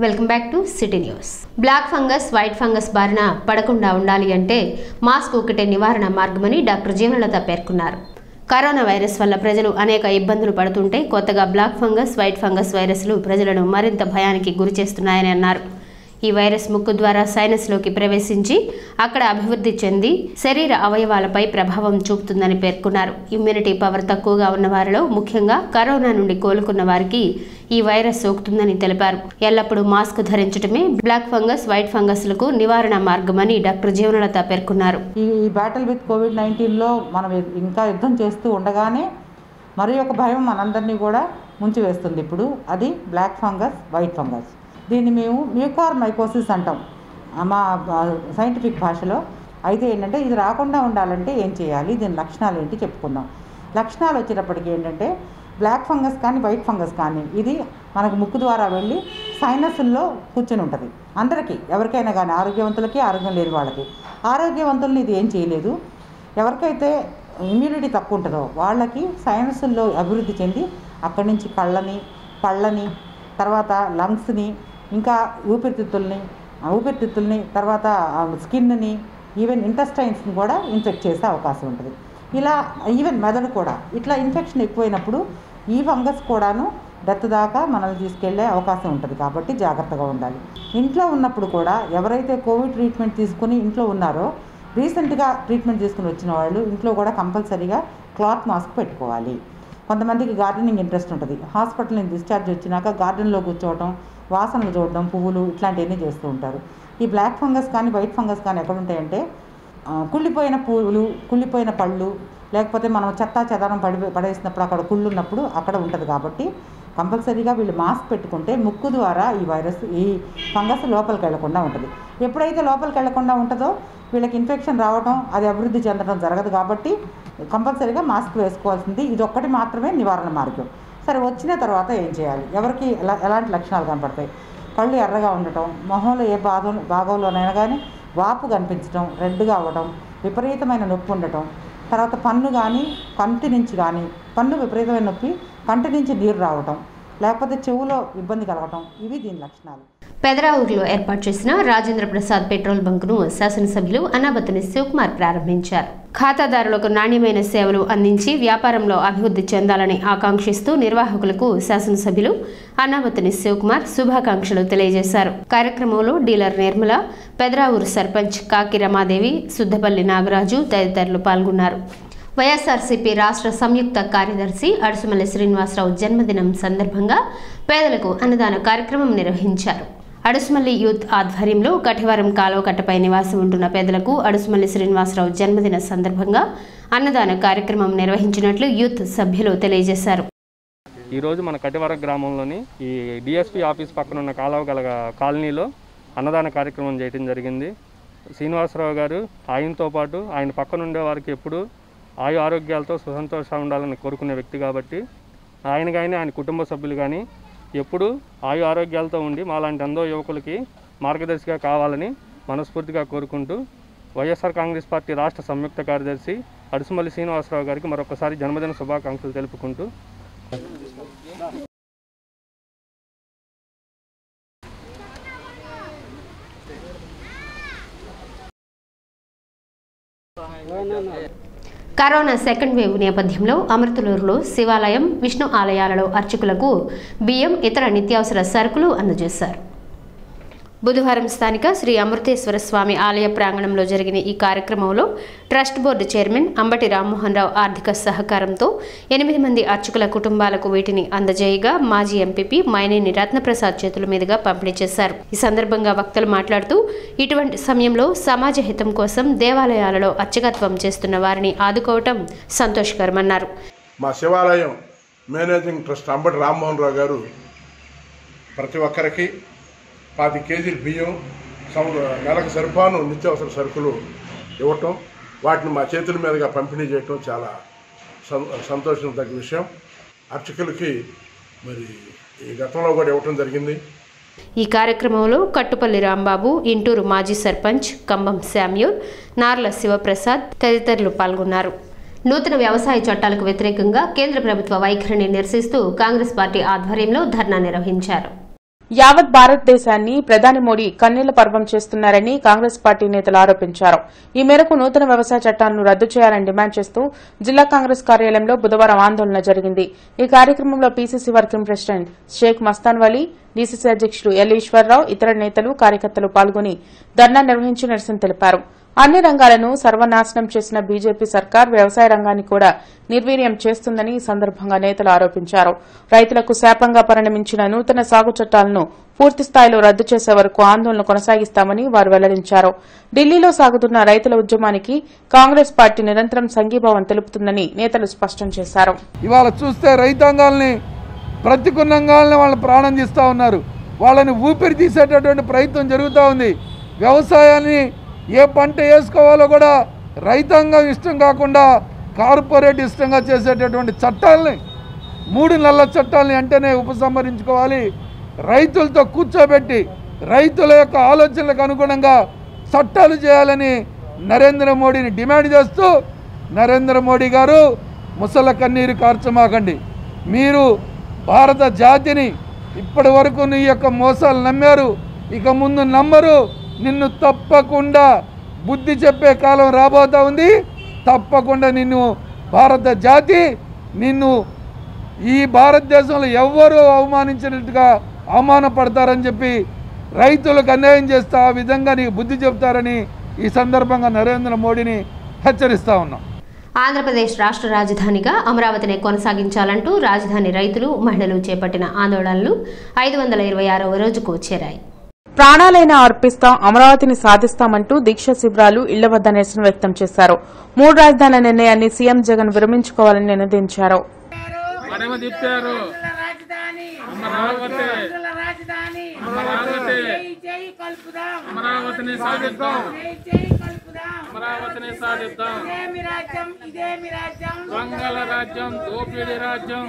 welcome back to city news black fungus white fungus బారిన పడకుండా ఉండాలి అంటే మాస్క్ ఒకటే నివారణ మార్గమని డాక్టర్ జీవనలత పేర్కొన్నారు కరోనా వైరస్ వల్ల ప్రజలు అనేక ఇబ్బందులు పడుతుంటే కొత్తగా బ్లాక్ ఫంగస్ వైట్ ఫంగస్ వైరస్లు ప్రజలను మరింత భయానికి గురి చేస్తున్నాయని అన్నారు ఈ వైరస్ ముక్కు ద్వారా సైనస్లోకి ప్రవేశించి అక్కడ అభివృద్ధి చెంది శరీర అవయవాలపై ప్రభావం చూపుతుందని పేర్కొన్నారు ఇమ్యూనిటీ పవర్ తక్కువగా ఉన్న వారిలో ముఖ్యంగా కరోనా నుండి కోలుకున్న వారికి ఈ వైరస్ సోకుతుందని తెలిపారు ఎల్లప్పుడూ మాస్క్ ధరించడమే బ్లాక్ ఫంగస్ వైట్ ఫంగస్లకు నివారణ మార్గమని డాక్టర్ జీవనలత పేర్కొన్నారు ఈ ఈ బ్యాటిల్ విత్ కోవిడ్ నైన్టీన్లో మనం ఇంకా యుద్ధం చేస్తూ ఉండగానే మరి ఒక భయం మనందరినీ కూడా ముంచివేస్తుంది ఇప్పుడు అది బ్లాక్ ఫంగస్ వైట్ ఫంగస్ దీన్ని మేము మ్యూకార్ మైకోసిస్ అంటాం ఆ మా సైంటిఫిక్ భాషలో అయితే ఏంటంటే ఇది రాకుండా ఉండాలంటే ఏం చేయాలి దీని లక్షణాలు ఏంటి చెప్పుకుందాం లక్షణాలు వచ్చేటప్పటికి ఏంటంటే బ్లాక్ ఫంగస్ కానీ వైట్ ఫంగస్ కానీ ఇది మనకు ముక్కు ద్వారా వెళ్ళి సైనస్ల్లో కూర్చొని ఉంటుంది అందరికీ ఎవరికైనా కానీ ఆరోగ్యవంతులకి ఆరోగ్యం లేని వాళ్ళకి ఆరోగ్యవంతుల్ని ఇది ఏం చేయలేదు ఎవరికైతే ఇమ్యూనిటీ తక్కువ ఉంటుందో వాళ్ళకి సైనస్ల్లో అభివృద్ధి చెంది అక్కడి నుంచి కళ్ళని పళ్ళని తర్వాత లంగ్స్ని ఇంకా ఊపిరితిత్తుల్ని ఆ ఊపిరితిత్తుల్ని తర్వాత స్కిన్ని ఈవెన్ ఇంటెస్టైన్స్ని కూడా ఇన్ఫెక్ట్ చేసే అవకాశం ఉంటుంది ఇలా ఈవెన్ మెదడు కూడా ఇట్లా ఇన్ఫెక్షన్ ఎక్కువైనప్పుడు ఈ ఫంగస్ కూడాను డెత్ దాకా మనల్ని తీసుకెళ్లే అవకాశం ఉంటుంది కాబట్టి జాగ్రత్తగా ఉండాలి ఇంట్లో ఉన్నప్పుడు కూడా ఎవరైతే కోవిడ్ ట్రీట్మెంట్ తీసుకుని ఇంట్లో ఉన్నారో రీసెంట్గా ట్రీట్మెంట్ తీసుకుని వచ్చిన వాళ్ళు ఇంట్లో కూడా కంపల్సరీగా క్లాత్ మాస్క్ పెట్టుకోవాలి కొంతమందికి గార్డెనింగ్ ఇంట్రెస్ట్ ఉంటుంది హాస్పిటల్ నుంచి డిశ్చార్జ్ వచ్చినాక గార్డెన్లో కూర్చోవడం వాసనలు చూడడం పువ్వులు ఇట్లాంటివన్నీ చేస్తూ ఉంటారు ఈ బ్లాక్ ఫంగస్ కానీ వైట్ ఫంగస్ కానీ ఎక్కడ ఉంటాయంటే ఆ, కుళ్ళిపోయిన పువ్వులు కుళ్ళిపోయిన పళ్ళు లేకపోతే మనం చెత్త చెదారం పడి పడేసినప్పుడు అక్కడ కుళ్ళు ఉన్నప్పుడు అక్కడ ఉంటుంది కాబట్టి కంపల్సరీగా వీళ్ళు మాస్క్ పెట్టుకుంటే ముక్కు ద్వారా ఈ వైరస్ ఈ ఫంగస్ లోపలికి వెళ్లకుండా ఉంటుంది ఎప్పుడైతే లోపలికి వెళ్లకుండా ఉంటుందో వీళ్ళకి ఇన్ఫెక్షన్ రావడం అది అభివృద్ధి చెందడం జరగదు కాబట్టి కంపల్సరీగా మాస్క్ వేసుకోవాల్సింది ఇది ఒక్కటి మాత్రమే నివారణ మార్గం సరే వచ్చిన తర్వాత ఏం చేయాలి ఎవరికి ఎలా ఎలాంటి లక్షణాలు కనపడతాయి కళ్ళు ఎర్రగా ఉండటం మొహంలో ఏ బాధ భాగంలోనైనా కానీ వాపు కనిపించడం రెడ్గా అవ్వడం విపరీతమైన నొప్పి ఉండటం తర్వాత పన్ను కానీ కంటి నుంచి కానీ పన్ను విపరీతమైన నొప్పి కంటి నుంచి నీరు రావటం లేకపోతే చెవులో ఇబ్బంది కలగటం ఇవి దీని లక్షణాలు పెదరావూరులో ఏర్పాటు చేసిన రాజేంద్ర ప్రసాద్ పెట్రోల్ బంకును శాసనసభ్యులు అనాబతిని శివకుమార్ ప్రారంభించారు ఖాతాదారులకు నాణ్యమైన సేవలు అందించి వ్యాపారంలో అభివృద్ధి చెందాలని ఆకాంక్షిస్తూ నిర్వాహకులకు శాసనసభ్యులు అన్నాబతిని శివకుమార్ శుభాకాంక్షలు తెలియజేశారు కార్యక్రమంలో డీలర్ నిర్మల పెదరావూరు సర్పంచ్ కాకి రమాదేవి సుద్దపల్లి నాగరాజు తదితరులు పాల్గొన్నారు వైఎస్ఆర్సీపీ రాష్ట్ర సంయుక్త కార్యదర్శి అడుసుమల్లి శ్రీనివాసరావు జన్మదినం సందర్భంగా పేదలకు అన్నదాన కార్యక్రమం నిర్వహించారు అడుసుమల్లి యూత్ ఆధ్వర్యంలో కఠివారం కాలువ కట్టపై నివాసం ఉంటున్న పేదలకు అడుసుమల్లి శ్రీనివాసరావు జన్మదిన సందర్భంగా అన్నదాన కార్యక్రమం నిర్వహించినట్లు యూత్ సభ్యులు తెలియజేశారు ఈరోజు మన కటివర గ్రామంలోని ఈ డిఎస్పి ఆఫీస్ పక్కన ఉన్న కాలువ గల కాలనీలో అన్నదాన కార్యక్రమం చేయడం జరిగింది శ్రీనివాసరావు గారు ఆయనతో పాటు ఆయన పక్కన ఉండే వారికి ఎప్పుడు ఆయు ఆరోగ్యాలతో సుసంతోషంగా ఉండాలని కోరుకునే వ్యక్తి కాబట్టి ఆయన కానీ ఆయన కుటుంబ సభ్యులు కానీ ఎప్పుడు ఆయు ఆరోగ్యాలతో ఉండి మాలాంటి అందో యువకులకి మార్గదర్శిగా కావాలని మనస్ఫూర్తిగా కోరుకుంటూ వైఎస్ఆర్ కాంగ్రెస్ పార్టీ రాష్ట్ర సంయుక్త కార్యదర్శి అడుసుమల్లి శ్రీనివాసరావు గారికి మరొకసారి జన్మదిన శుభాకాంక్షలు తెలుపుకుంటూ కరోనా సెకండ్ వేవ్ నేపథ్యంలో అమృతలూరులో శివాలయం విష్ణు ఆలయాలలో అర్చకులకు బియ్యం ఇతర నిత్యావసర సరుకులు అందజేశారు బుధవారం స్థానిక శ్రీ అమృతేశ్వర స్వామి ఆలయ ప్రాంగణంలో జరిగిన ఈ కార్యక్రమంలో trust board chairman Ambati Rammohan Rao ఆర్థిక సహకారంతో ఎనిమిది మంది అర్చకుల కుటుంబాలకు వీటిని అందజేయగా మాజీ ఎంపీపీ మైనేని రత్నప్రసాద్ చేతుల మీదుగా పంపిణీ చేశారు ఈ సందర్భంగా వక్తలు మాట్లాడుతూ ఇటువంటి సమయంలో సమాజ హితం కోసం దేవాలయాలలో అర్చకత్వం చేస్తున్న వారిని ఆదుకోవటం సంతోషకరమన్నారు మా శివాలయం మేనేజింగ్ ట్రస్ట్ అంబటి రామ్మోహన్ రావు గారు ప్రతి ఒక్కరికి పాతి కేజీలు బియ్యం సం- నెలకు సరిపాను నిత్యావసర సరుకులు ఇవ్వటం వాటిని మా చేతుల మీదుగా పంపిణీ చేయటం చాలా సం- సంతోషం తగ్గ విషయం అర్చకులకి మరి ఈ గతంలో కూడా ఇవ్వటం జరిగింది ఈ కార్యక్రమంలో కట్టుపల్లి రాంబాబు ఇంటూరు మాజీ సర్పంచ్ కంబం శామ్యూల్ నార్ల శివప్రసాద్ తదితరులు పాల్గొన్నారు నూతన వ్యవసాయ చట్టాలకు వ్యతిరేకంగా కేంద్ర ప్రభుత్వ వైఖరిని నిరసిస్తూ కాంగ్రెస్ పార్టీ ఆధ్వర్యంలో ధర్నా నిర్వహించారు యావత్ భారతదేశాన్ని ప్రధాని మోడీ కన్నీళ్ల పర్వం చేస్తున్నారని కాంగ్రెస్ పార్టీ నేతలు ఆరోపించారు ఈ మేరకు నూతన వ్యవసాయ చట్టాలను రద్దు చేయాలని డిమాండ్ చేస్తూ జిల్లా కాంగ్రెస్ కార్యాలయంలో బుధవారం ఆందోళన జరిగింది ఈ కార్యక్రమంలో PCC working president Sheikh Mastan Vali DCC అధ్యక్షుడు ఎల్ ఈశ్వరరావు ఇతర నేతలు కార్యకర్తలు పాల్గొని ధర్నా నిర్వహించి నిరసన తెలిపారు అన్ని రంగాలను సర్వనాశనం చేసిన బీజేపీ సర్కార్ వ్యవసాయ రంగాన్ని కూడా నిర్వీర్యం చేస్తుందని ఈ సందర్భంగా నేతలు ఆరోపించారు రైతులకు శాపంగా పరిణమించిన నూతన సాగు చట్టాలను పూర్తి స్థాయిలో రద్దు చేసే వరకు ఆందోళన కొనసాగిస్తామని వారు వెల్లడించారు ఢిల్లీలో సాగుతున్న రైతుల ఉద్యమానికి కాంగ్రెస్ పార్టీ నిరంతరం సంఘీభావం తెలుపుతుందని నేతలు స్పష్టం చేశారు ఇవాళ చూస్తే రైతాంగాల్ని ప్రతికున్నంగాల్ని వాళ్ళు ప్రాణం తీస్తూ ఉన్నారు వాళ్ళని ఊపిరి తీసేటటువంటి ప్రయత్నం జరుగుతూ ఉంది వ్యవసాయాన్ని ఏ పంట వేసుకోవాలో కూడా రైతాంగం ఇష్టం కాకుండా కార్పొరేట్ ఇష్టంగా చేసేటటువంటి చట్టాలని మూడు నెలల చట్టాలని వెంటనే ఉపసంహరించుకోవాలి రైతులతో కూర్చోబెట్టి రైతుల యొక్క ఆలోచనలకు అనుగుణంగా చట్టాలు చేయాలని నరేంద్ర మోడీని డిమాండ్ చేస్తూ నరేంద్ర మోడీ గారు ముసల కన్నీరు కార్చమాకండి మీరు భారత జాతిని ఇప్పటి వరకు నీ యొక్క మోసాలు నమ్మారు ఇక ముందు నమ్మరు నిన్ను తప్పకుండా బుద్ధి చెప్పే కాలం రాబోతా ఉంది తప్పకుండా నిన్ను భారత జాతి నిన్ను ఈ భారతదేశంలో ఎవ్వరూ అవమానించినట్టుగా అవమానపడతారని చెప్పి రైతులకు అన్యాయం చేస్తా ఆ విధంగా నీకు బుద్ధి చెప్తారని ఈ సందర్భంగా నరేంద్ర మోడీని హెచ్చరిస్తా ఉన్నాం ఆంధ్రప్రదేశ్ రాష్ట్ర రాజధానిగా అమరావతిని కొనసాగించాలంటూ రాజధాని రైతులు మహిళలు చేపట్టిన ఆందోళనలు ఐదు వందల ఇరవై ఆరవ రోజుకు చేరాయి ప్రాణాలైనా అర్పిస్తాం అమరావతిని సాధిస్తామంటూ దీక్ష శిబిరాలు ఇళ్ల వద్ద నిరసన వ్యక్తం చేశారు మూడు రాజధానుల నిర్ణయాన్ని సీఎం జగన్ విరమించుకోవాలని నినదించారు మనమ తిప్పారు అమరావతి అమరావతి అమరావతిని సాధిద్దాం అమరావతిని సాధిద్దాం దొంగల రాజ్యం దోపిడీ రాజ్యం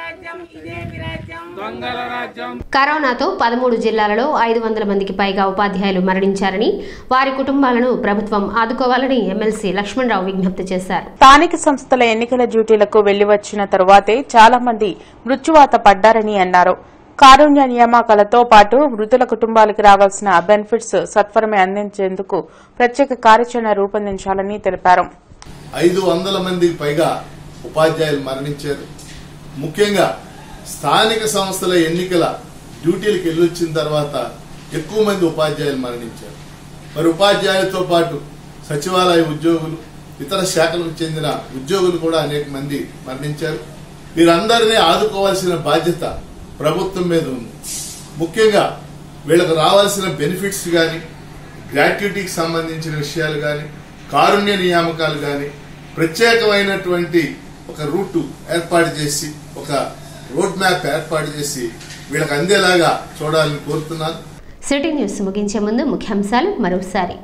దొంగల రాజ్యం కరోనాతో పదమూడు జిల్లాలలో ఐదు వందల మందికి పైగా ఉపాధ్యాయులు మరణించారని వారి కుటుంబాలను ప్రభుత్వం ఆదుకోవాలని ఎమ్మెల్సీ లక్ష్మణరావు విజ్ఞప్తి చేశారు స్థానిక సంస్థల ఎన్నికల డ్యూటీలకు వెళ్లి వచ్చిన తరువాతే చాలా మంది మృత్యువాత పడ్డారని అన్నారు కారుణ్య నియామకాలతో పాటు మృతుల కుటుంబాలకు రావాల్సిన బెనిఫిట్స్ సత్వరమే అందించేందుకు ప్రత్యేక కార్యాచరణ రూపొందించాలని తెలిపారు ఐదు వందల మందికి పైగా ఉపాధ్యాయులు మరణించారు ముఖ్యంగా స్థానిక సంస్థల ఎన్నికల డ్యూటీలకు వెళ్ళొచ్చిన తర్వాత ఎక్కువ మంది ఉపాధ్యాయులు మరణించారు మరి ఉపాధ్యాయులతో పాటు సచివాలయ ఉద్యోగులు ఇతర శాఖలకు చెందిన ఉద్యోగులు కూడా అనేక మంది మరణించారు వీరందరినీ ఆదుకోవాల్సిన బాధ్యత ప్రభుత్వం మీద ఉంది ముఖ్యంగా వీళ్ళకు రావాల్సిన బెనిఫిట్స్ కానీ గ్రాట్యుటీకి సంబంధించిన విషయాలు కానీ కారుణ్య నియామకాలు కానీ ప్రత్యేకమైనటువంటి ఒక రూటు ఏర్పాటు చేసి ఒక రోడ్ మ్యాప్ ఏర్పాటు చేసి వీళ్ళకి అందేలాగా చూడాలని కోరుతున్నాను సిటీ న్యూస్ ముగించే ముందు ముఖ్యాంశాలు మరోసారి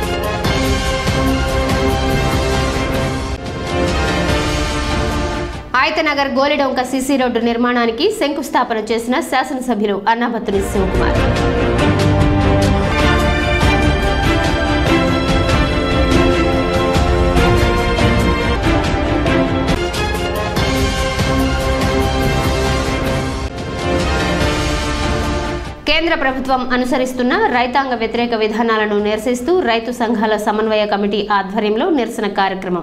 ఆయతనగర్ గోలిడొంక సిసి రోడ్డు నిర్మాణానికి శంకుస్థాపన చేసిన శాసనసభ్యులు అన్నాబత్తుని శివకుమార్ కేంద్ర ప్రభుత్వం అనుసరిస్తున్న రైతాంగ వ్యతిరేక విధానాలను నిరసిస్తూ రైతు సంఘాల సమన్వయ కమిటీ ఆధ్వర్యంలో నిరసన కార్యక్రమం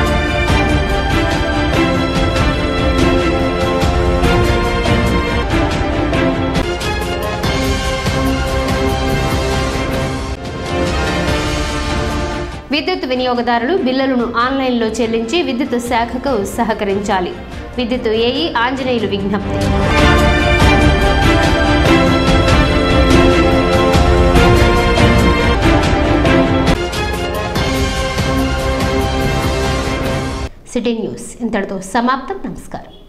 విద్యుత్ వినియోగదారులు బిల్లులను ఆన్లైన్లో చెల్లించి విద్యుత్ శాఖకు సహకరించాలి విద్యుత్ ఏఈ ఆంజనేయులు విజ్ఞప్తి సిటీ న్యూస్ ఇంతటితో సమాప్తం నమస్కారం